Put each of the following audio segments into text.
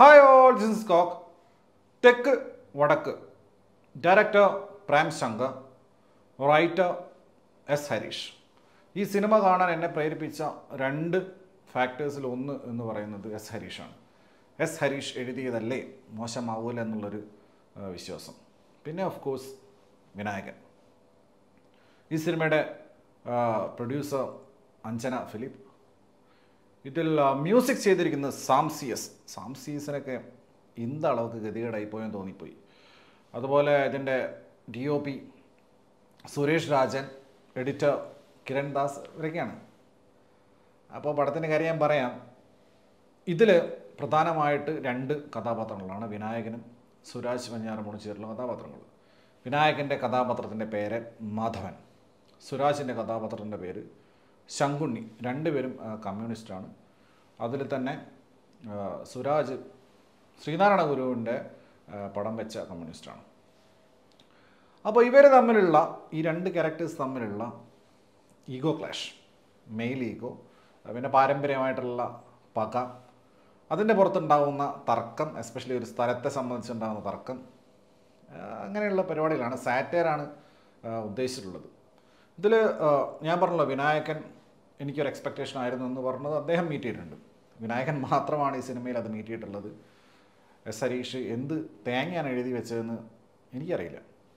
hi all Jins കോക്ക് Thekku Vadakku director Prem Shankar writer S Harish ഈ സിനിമ കാണാൻ എന്നെ പ്രേരിപ്പിച്ച രണ്ട് ഫാക്ടേഴ്സിൽ ഒന്ന് എന്ന് പറയുന്നത് എസ് ഹരീഷാണ് എസ് ഹരീഷ് എഴുതിയതല്ലേ മോശമാവൂല എന്നുള്ളൊരു ആ, വിശ്വാസം പിന്നെ ഓഫ് കോഴ്സ് വിനായകൻ ഈ സിനിമയുടെ പ്രൊഡ്യൂസർ അഞ്ജന ഫിലിപ്പ് ഇതിൽ മ്യൂസിക് ചെയ്തിരിക്കുന്നത് സാംസിയസ് സാംസിയസിനൊക്കെ ഇന്ത അളവൊക്കെ ഗതികേടായി പോയെന്ന് തോന്നിപ്പോയി അതുപോലെ ഇതിൻ്റെ D O P Suresh Rajan editor Kiran Das ഇവരൊക്കെയാണ് അപ്പോൾ പടത്തിൻ്റെ കാര്യം ഞാൻ പറയാം ഇതിൽ പ്രധാനമായിട്ട് രണ്ട് കഥാപാത്രങ്ങളാണ് വിനായകനും സുരാജ് വഞ്ഞാറമൂണ് ചേർന്ന കഥാപാത്രങ്ങൾ വിനായകൻ്റെ കഥാപാത്രത്തിൻ്റെ പേര് മാധവൻ സുരാജിൻ്റെ കഥാപാത്രത്തിൻ്റെ പേര് ശങ്കുണ്ണി രണ്ടുപേരും ആ, കമ്മ്യൂണിസ്റ്റാണ് അതിൽ തന്നെ ആ, സുരാജ് ശ്രീനാരായണ ഗുരുവിൻ്റെ ആ, പടം വെച്ച കമ്മ്യൂണിസ്റ്റാണ് അപ്പോൾ ഇവർ തമ്മിലുള്ള ഈ രണ്ട് ക്യാരക്ടേഴ്സ് തമ്മിലുള്ള ഈഗോ ക്ലാഷ് മെയിൽ ഈഗോ പിന്നെ പാരമ്പര്യമായിട്ടുള്ള പക അതിൻ്റെ പുറത്തുണ്ടാകുന്ന തർക്കം എസ്പെഷ്യലി ഒരു സ്ഥലത്തെ സംബന്ധിച്ചുണ്ടാകുന്ന തർക്കം ആ, അങ്ങനെയുള്ള പരിപാടികളാണ് സാറ്റയറാണ് ഉദ്ദേശിച്ചിട്ടുള്ളത് ഇതിൽ ഞാൻ പറഞ്ഞല്ലോ വിനായകൻ എനിക്കൊരു എക്സ്പെക്റ്റേഷൻ ആയിരുന്നു എന്ന് പറഞ്ഞത് അദ്ദേഹം മീറ്റ് ചെയ്തിട്ടുണ്ട് വിനായകൻ മാത്രമാണ് ഈ സിനിമയിൽ അത് മീറ്റ് ചെയ്തിട്ടുള്ളത് എസ് ഹരീഷ് എന്ത് തേങ്ങയാണ് എഴുതി വെച്ചതെന്ന് എനിക്കറിയില്ല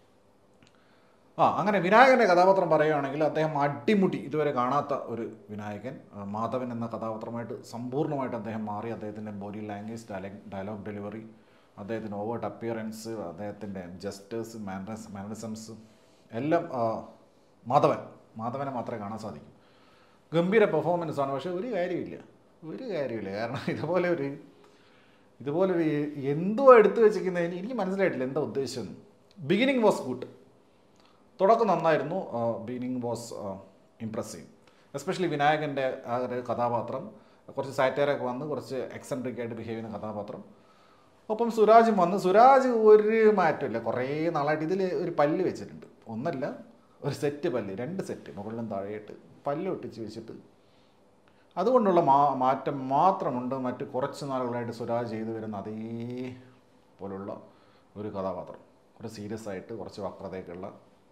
ആ അങ്ങനെ വിനായകൻ്റെ കഥാപാത്രം പറയുകയാണെങ്കിൽ അദ്ദേഹം അടിമുടി ഇതുവരെ കാണാത്ത ഒരു വിനായകൻ ആ, മാധവൻ എന്ന കഥാപാത്രമായിട്ട് സമ്പൂർണ്ണമായിട്ട് അദ്ദേഹം മാറി അദ്ദേഹത്തിൻ്റെ body language dialogue dialogue delivery അദ്ദേഹത്തിൻ്റെ ഓവേർട്ട് അപ്പിയറൻസ് അദ്ദേഹത്തിൻ്റെ ജസ്റ്റേഴ്സ് മാനറസ് മാനറിസംസ് എല്ലാം ആ, മാധവൻ മാധവനെ മാത്രമേ കാണാൻ സാധിക്കൂ ഗംഭീര പെർഫോമൻസ് ആണ് പക്ഷേ ഒരു കാര്യമില്ല ഒരു കാര്യമില്ല കാരണം ഇതുപോലെ ഒരു ഇതുപോലെ ഒരു എന്തോ എടുത്തു വെച്ചിരിക്കുന്നതിന് എനിക്ക് മനസ്സിലായിട്ടില്ല എന്താ ഉദ്ദേശം ബിഗിനിങ് വാസ് ഗുഡ് തുടക്കം നന്നായിരുന്നു ബിഗിനിങ് വാസ് ഇംപ്രസീവ് എസ്പെഷ്യലി വിനായകൻ്റെ ആ ഒരു കഥാപാത്രം കുറച്ച് സാറ്റയറൊക്കെ വന്ന് കുറച്ച് എക്സെൻട്രിക് ആയിട്ട് ബിഹേവ് ചെയ്യുന്ന കഥാപാത്രം ഒപ്പം സുരാജും വന്ന് സുരാജ് ഒരു മാറ്റമില്ല കുറേ നാളായിട്ട് ഇതിൽ ഒരു പല്ല് വെച്ചിട്ടുണ്ട് ഒന്നല്ല ഒരു സെറ്റ് പല്ല് രണ്ട് സെറ്റ് മുകളിലും താഴെയായിട്ട് പല്ല് ഒട്ടിച്ച് വെച്ചിട്ട് അതുകൊണ്ടുള്ള മാ മാറ്റം മാത്രമുണ്ട് മറ്റ് കുറച്ച് നാളുകളായിട്ട് സുരാജ് ചെയ്തു വരുന്ന അതേ പോലുള്ള ഒരു കഥാപാത്രം ഒരു സീരിയസ് ആയിട്ട് കുറച്ച് വക്രതയൊക്കെയുള്ള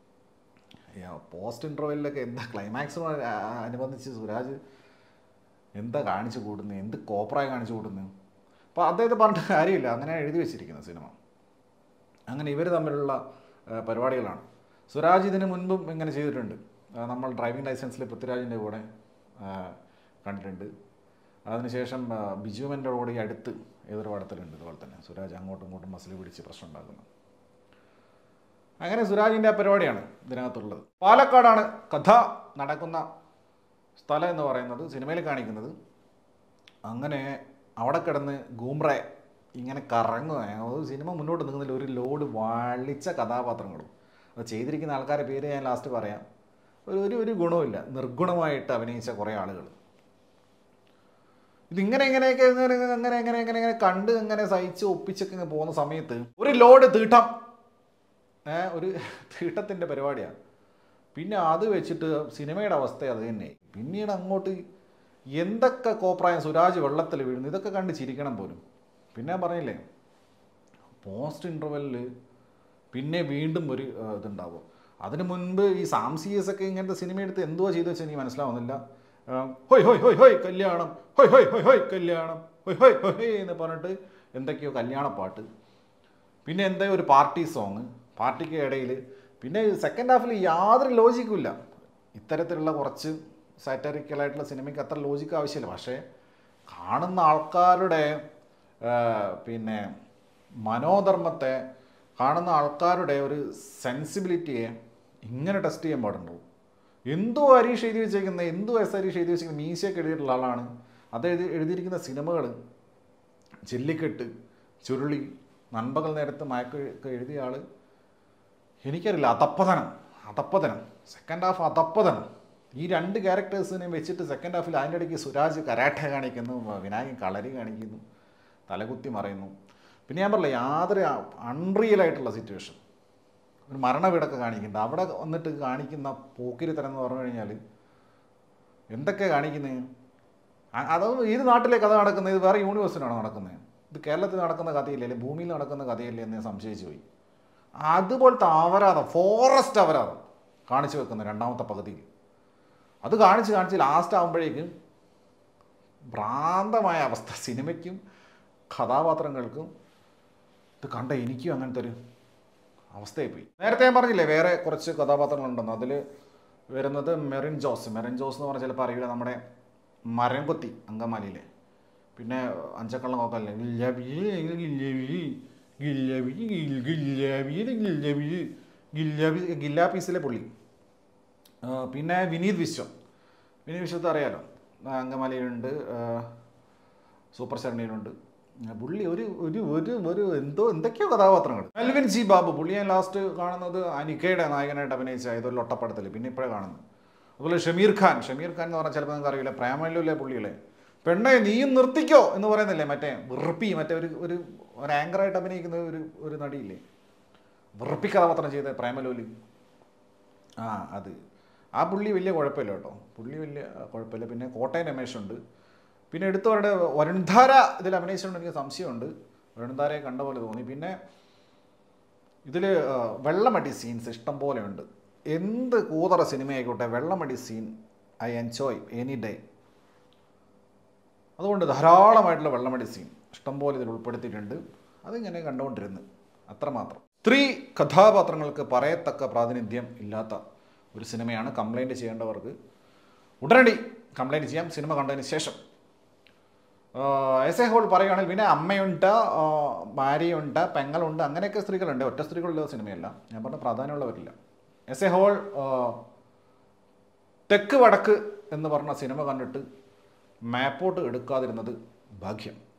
പോസ്റ്റ് ഇൻ്റർവെല്ലിലൊക്കെ എന്താ ക്ലൈമാക്സിനോട് അനുബന്ധിച്ച് സുരാജ് എന്താ കാണിച്ചു കൂടുന്നത് എന്ത് കോപ്പറായി കാണിച്ചു കൂടുന്നത് അപ്പോൾ അദ്ദേഹത്തെ പറഞ്ഞിട്ട് കാര്യമില്ല അങ്ങനെ എഴുതി വെച്ചിരിക്കുന്നത് സിനിമ അങ്ങനെ ഇവർ തമ്മിലുള്ള ആ, പരിപാടികളാണ് സുരാജ് ഇതിന് മുൻപും ഇങ്ങനെ ചെയ്തിട്ടുണ്ട് ആ, നമ്മൾ ഡ്രൈവിംഗ് ലൈസൻസിൽ പൃഥ്വിരാജിൻ്റെ കൂടെ ആ, കണ്ടിട്ടുണ്ട് അതിനുശേഷം ആ, ബിജുവിൻ്റെ കൂടെ ഈ അടുത്ത് ഏതൊരു പടത്തിലുണ്ട് ഇതുപോലെ തന്നെ സുരാജ് അങ്ങോട്ടും ഇങ്ങോട്ടും മസിൽ പിടിച്ച് പ്രശ്നം ഉണ്ടാക്കുന്നത് അങ്ങനെ സുരാജിൻ്റെ ആ പരിപാടിയാണ് ഇതിനകത്തുള്ളത് പാലക്കാടാണ് കഥ നടക്കുന്ന സ്ഥലം എന്ന് പറയുന്നത് സിനിമയിൽ കാണിക്കുന്നത് അങ്ങനെ അവിടെ കിടന്ന് ഗൂംറെ ഇങ്ങനെ കറങ്ങുക അത് സിനിമ മുന്നോട്ട് നീങ്ങുന്നതിൽ ഒരു ലോഡ് വളിച്ച കഥാപാത്രങ്ങളും അത് ചെയ്തിരിക്കുന്ന ആൾക്കാരുടെ പേര് ഞാൻ ലാസ്റ്റ് പറയാം ഒരു ഒരു ഒരു ഗുണവുമില്ല നിർഗുണമായിട്ട് അഭിനയിച്ച കുറേ ആളുകൾ ഇതിങ്ങനെ ഇങ്ങനെയൊക്കെ ഇങ്ങനെ അങ്ങനെ അങ്ങനെ അങ്ങനെ ഇങ്ങനെ കണ്ട് ഇങ്ങനെ സഹിച്ച് ഒപ്പിച്ചൊക്കെ ഇങ്ങനെ പോകുന്ന സമയത്ത് ഒരു ലോഡ് തീട്ടം ഏ, ഒരു തീട്ടത്തിൻ്റെ പരിപാടിയാണ് പിന്നെ അത് വെച്ചിട്ട് സിനിമയുടെ അവസ്ഥ അത് തന്നെ പിന്നീട് അങ്ങോട്ട് എന്തൊക്കെ കോപ്രായം സുരാജ് വെള്ളത്തിൽ വീഴുന്നു ഇതൊക്കെ കണ്ട് ചിരിക്കണം പോലും പിന്നെ ഞാൻ പറഞ്ഞില്ലേ പോസ്റ്റ് ഇൻ്റർവെല്ലിൽ പിന്നെ വീണ്ടും ഒരു ആ, ഇതുണ്ടാവും അതിന് മുൻപ് ഈ സാംസിയസ് ഒക്കെ ഇങ്ങനത്തെ സിനിമ എടുത്ത് എന്തുവാ ചെയ്തു വെച്ചാൽ എനിക്ക് മനസ്സിലാവുന്നില്ല ആ, ഹൊയ് ഹൊയ് ഹൊയ് ഹൊയ് കല്യാണം ഹൊയ് ഹൊയ് ഹൊയ് ഹൊയ് കല്യാണം ഹൊയ് ഹൊയ് ഹൊയ് ഹൊയ് എന്ന് പറഞ്ഞിട്ട് എന്തൊക്കെയോ കല്യാണ പാട്ട് പിന്നെ എന്താ ഒരു പാർട്ടി സോങ് പാർട്ടിക്ക് ഇടയിൽ പിന്നെ സെക്കൻഡ് ഹാഫിൽ യാതൊരു ലോജിക്കും ഇല്ല ഇത്തരത്തിലുള്ള കുറച്ച് സാറ്ററിക്കലായിട്ടുള്ള സിനിമയ്ക്ക് അത്ര ലോജിക്ക് ആവശ്യമില്ല പക്ഷേ കാണുന്ന ആൾക്കാരുടെ ആ, പിന്നെ മനോധർമ്മത്തെ കാണുന്ന ആൾക്കാരുടെ ഒരു സെൻസിബിലിറ്റിയെ ഇങ്ങനെ ടെസ്റ്റ് ചെയ്യാൻ പാടുണ്ടോ എന്തോ ഹരീഷ് എഴുതി വെച്ചേക്കുന്നത് എന്തോ എസ് ഹരീഷ് എഴുതി വെച്ചിരിക്കുന്ന മീശയൊക്കെ എഴുതിയിട്ടുള്ള ആളാണ് അത് എഴുതി എഴുതിയിരിക്കുന്ന സിനിമകൾ ജെല്ലിക്കെട്ട് ചുരുളി നൻപകൽ നേരത്ത് മയക്ക് എഴുതിയ ആൾ എനിക്കറിയില്ല അതപ്പതനം അതപ്പതനം സെക്കൻഡ് ഹാഫ് അതപ്പതനം ഈ രണ്ട് ക്യാരക്ടേഴ്സിനെയും വെച്ചിട്ട് സെക്കൻഡ് ഹാഫിൽ അതിൻ്റെ ഇടയ്ക്ക് സുരാജ് കരാട്ട കാണിക്കുന്നു വിനായകൻ കളരി കാണിക്കുന്നു തലകുത്തി മറയുന്നു പിന്നെ ഞാൻ പറഞ്ഞില്ല യാതൊരു അൺറിയൽ ആയിട്ടുള്ള സിറ്റുവേഷൻ ഒരു മരണവീടൊക്കെ കാണിക്കുന്നുണ്ട് അവിടെ വന്നിട്ട് കാണിക്കുന്ന പോക്കിരിത്തരം എന്ന് പറഞ്ഞു കഴിഞ്ഞാൽ എന്തൊക്കെ കാണിക്കുന്നത് അ- അത് ഏത് നാട്ടിലെ കഥ നടക്കുന്നത് ഇത് വേറെ യൂണിവേഴ്സിനാണോ നടക്കുന്നത് ഇത് കേരളത്തിൽ നടക്കുന്ന കഥയില്ലേ അല്ലെങ്കിൽ ഭൂമിയിൽ നടക്കുന്ന കഥയില്ലേ എന്ന് ഞാൻ സംശയിച്ചു പോയി അതുപോലത്തെ അപരാധം ഫോറസ്റ്റ് അപരാധം കാണിച്ചു വെക്കുന്ന രണ്ടാമത്തെ പകുതിയിൽ അത് കാണിച്ച് കാണിച്ച് ലാസ്റ്റ് ആകുമ്പോഴേക്കും ഭ്രാന്തമായ അവസ്ഥ സിനിമയ്ക്കും കഥാപാത്രങ്ങൾക്കും ഇത് കണ്ട എനിക്കും അങ്ങനത്തെ ഒരു അവസ്ഥയായി പോയി നേരത്തെ ഞാൻ പറഞ്ഞില്ലേ വേറെ കുറച്ച് കഥാപാത്രങ്ങളുണ്ടെന്ന് അതിൽ വരുന്നത് മെറിൻ ജോസ് മെറിൻ ജോസ് എന്ന് പറഞ്ഞാൽ ചിലപ്പോൾ അറിയില്ല നമ്മുടെ മരം കൊത്തി അങ്കമാലിയിലെ പിന്നെ അഞ്ചക്കള്ളം നോക്കല്ലേ ഗില്ലബി ഗില്ലബി ഗില്ലബി ഗില്ലബി ഗില്ലബി ഗില്ലബി ഗില്ലാ പീസിലെ പുള്ളി ആ, പിന്നെ വിനീത് വിശ്വം വിനീത് വിശ്വത്തെ അറിയാലോ ആ, അങ്കമാലിയിലുണ്ട് ആ, സൂപ്പർ ശരണിയിലുണ്ട് ആ, പുള്ളി ഒരു ഒരു ഒരു ഒരു എന്തോ എന്തൊക്കെയോ കഥാപാത്രങ്ങൾ മെൽവിൻ ജി ബാബു പുള്ളി ഞാൻ ലാസ്റ്റ് കാണുന്നത് അനിക്കയുടെ നായകനായിട്ട് അഭിനയിച്ച ഏതൊരു ലൊട്ടപ്പടത്തിൽ പിന്നെ ഇപ്പോഴേ കാണുന്നത് അതുപോലെ ഷമീർ ഖാൻ ഷമീർ ഖാൻ എന്ന് പറഞ്ഞാൽ ചിലപ്പോൾ നിങ്ങൾക്ക് അറിയില്ല പ്രേമല്ലൂല്ലേ പുള്ളികളെ പെണ്ണെ നീയും നിർത്തിക്കോ എന്ന് പറയുന്നില്ലേ മറ്റേ വെറുപ്പി മറ്റേ ഒരു ഒരു ഒരു ആങ്കറായിട്ട് അഭിനയിക്കുന്ന ഒരു ഒരു നടിയില്ലേ വെറുപ്പി കഥാപാത്രം ചെയ്ത പ്രേമലോലി ആ അത് ആ പുള്ളി വലിയ കുഴപ്പമില്ല കേട്ടോ പുള്ളി വലിയ കുഴപ്പമില്ല പിന്നെ കോട്ടയം രമേശുണ്ട് പിന്നെ എടുത്തവരുടെ വരുൺധാര ഇതിൽ അഭിനയിച്ചിട്ടുണ്ട് എനിക്ക് സംശയമുണ്ട് വരുൺധാരയെ കണ്ട പോലെ തോന്നി പിന്നെ ഇതിൽ വെള്ളമടി സീൻസ് ഇഷ്ടം പോലെ ഉണ്ട് എന്ത് കൂതറ സിനിമയായിക്കോട്ടെ വെള്ളമടി scene I enjoy any day അതുകൊണ്ട് ധാരാളമായിട്ടുള്ള വെള്ളമടി സീൻ ഇഷ്ടംപോലെ ഇതിൽ ഉൾപ്പെടുത്തിയിട്ടുണ്ട് അതിങ്ങനെ കണ്ടുകൊണ്ടിരുന്നു അത്രമാത്രം സ്ത്രീ കഥാപാത്രങ്ങൾക്ക് പറയത്തക്ക പ്രാതിനിധ്യം ഇല്ലാത്ത ഒരു സിനിമയാണ് കംപ്ലൈൻറ്റ് ചെയ്യേണ്ടവർക്ക് ഉടനടി കംപ്ലൈൻറ്റ് ചെയ്യാം സിനിമ കണ്ടതിന് ശേഷം എസ് എ ഹോൾ പറയുകയാണെങ്കിൽ പിന്നെ അമ്മയുണ്ട് ആ, ഭാര്യയുണ്ട് പെങ്ങളുണ്ട് അങ്ങനെയൊക്കെ സ്ത്രീകളുണ്ട് ഒറ്റ സ്ത്രീകളുള്ള സിനിമയല്ല ഞാൻ പറഞ്ഞ പ്രാധാന്യമുള്ളവരില്ല എസ് എ ഹോൾ തെക്ക് വടക്ക് എന്ന് പറഞ്ഞ സിനിമ കണ്ടിട്ട് മാപ്പോട്ട് എടുക്കാതിരുന്നത് ഭാഗ്യം